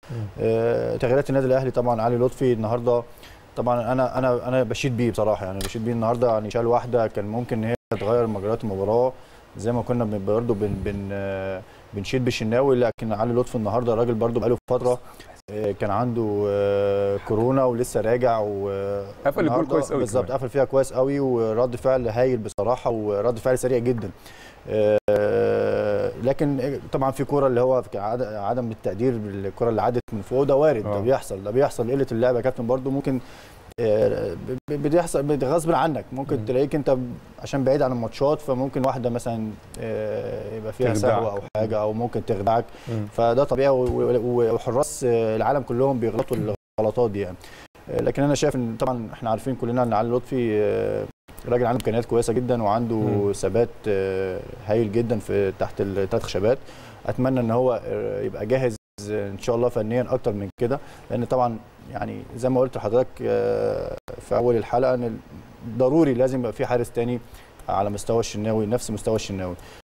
آه، تغييرات النادي الاهلي طبعا علي لطفي النهارده طبعا انا انا انا بشيد بيه بصراحه يعني بشيد بيه النهارده يعني شال واحده كان ممكن ان هي تغير مجريات المباراه زي ما كنا بن- برضه بن بن آه، بنشيد بالشناوي لكن علي لطفي النهارده راجل برضه بقاله فتره آه، كان عنده آه، كورونا ولسه راجع و قفل الجول النهاردة كويس قوي بالظبط كمان. قفل فيها كويس قوي ورد فعل هايل بصراحه ورد فعل سريع جدا آه، لكن طبعا في كوره اللي هو في عد- عدم التقدير بالكره اللي عدت من فوق ده وارد ده آه. بيحصل ده بيحصل قله اللعب يا كابتن برضو ممكن آه، ب- ب- بتحصل بت- غصب عنك ممكن مم. تلاقيك انت ب- عشان بعيد عن الماتشات فممكن واحده مثلا آه، يبقى فيها تخدعك. سهوه او حاجه او ممكن تخدعك مم. فده طبيعي و- و- وحراس آه، العالم كلهم بيغلطوا الغلطات دي يعني آه، لكن انا شايف ان طبعا احنا عارفين كلنا ان علي لطفي آه، راجل عنده امكانيات كويسه جدا وعنده مم. ثبات آه، هايل جدا في تحت الثلاث خشبات اتمنى ان هو آه، يبقى جاهز ان شاء الله فنيا اكتر من كده لان طبعا يعني زي ما قلت لحضرتك آه، في اول الحلقه ان ضروري لازم يبقى في حارس تاني على مستوى الشناوي نفس مستوى الشناوي